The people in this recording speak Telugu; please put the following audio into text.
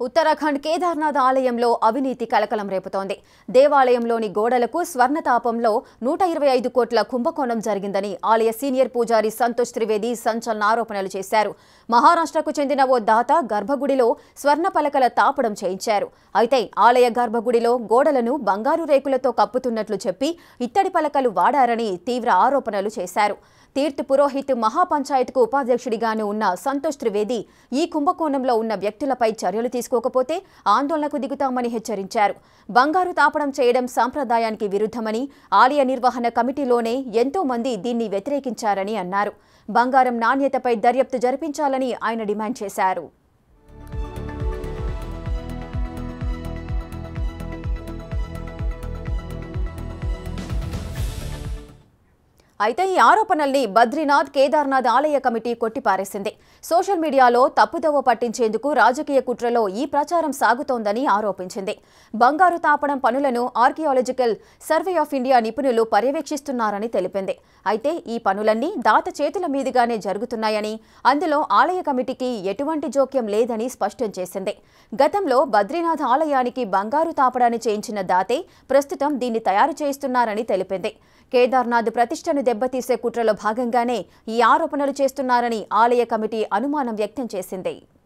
ఉత్తరాఖండ్ కేదార్నాథ్ ఆలయంలో అవినీతి కలకలం రేపుతోంది దేవాలయంలోని గోడలకు స్వర్ణతాపంలో నూట ఇరవై ఐదు కోట్ల కుంభకోణం జరిగిందని ఆలయ సీనియర్ పూజారి సంతోష్ త్రివేది సంచలన ఆరోపణలు చేశారు మహారాష్ట్రకు చెందిన ఓ దాత గర్భగుడిలో స్వర్ణ పలకల తాపడం చేయించారు అయితే ఆలయ గర్భగుడిలో గోడలను బంగారు రేకులతో కప్పుతున్నట్లు చెప్పి ఇత్తడి పలకలు వాడారని తీవ్ర ఆరోపణలు చేశారు తీర్థ్ పురోహిత్ మహాపంచాయత్కు ఉపాధ్యక్షుడిగాను ఉన్న సంతోష్ త్రివేది ఈ కుంభకోణంలో ఉన్న వ్యక్తులపై చర్యలు తీసుకోకపోతే ఆందోళనకు దిగుతామని హెచ్చరించారు బంగారు తాపడం చేయడం సాంప్రదాయానికి విరుద్ధమని ఆలయ నిర్వహణ కమిటీలోనే ఎంతో మంది దీన్ని వ్యతిరేకించారని అన్నారు బంగారం నాణ్యతపై దర్యాప్తు జరిపించాలని ఆయన డిమాండ్ చేశారు అయితే ఈ ఆరోపణల్ని బద్రీనాథ్ కేదార్నాథ్ ఆలయ కమిటీ కొట్టిపారేసింది సోషల్ మీడియాలో తప్పుదోవ పట్టించేందుకు రాజకీయ కుట్రలో ఈ ప్రచారం సాగుతోందని ఆరోపించింది బంగారు తాపడం పనులను ఆర్కియాలజికల్ సర్వే ఆఫ్ ఇండియా నిపుణులు పర్యవేక్షిస్తున్నారని తెలిపింది అయితే ఈ పనులన్నీ దాత చేతుల మీదుగానే జరుగుతున్నాయని అందులో ఆలయ కమిటీకి ఎటువంటి జోక్యం లేదని స్పష్టం చేసింది గతంలో బద్రీనాథ్ ఆలయానికి బంగారు తాపడాన్ని చేయించిన దాతే ప్రస్తుతం దీన్ని తయారు చేయిస్తున్నారని తెలిపింది కేదార్నాథ్ ప్రతిష్టను దెబ్బతీసే కుట్రలో భాగంగానే ఈ ఆరోపణలు చేస్తున్నారని ఆలయ కమిటీ అనుమానం వ్యక్తం చేసింది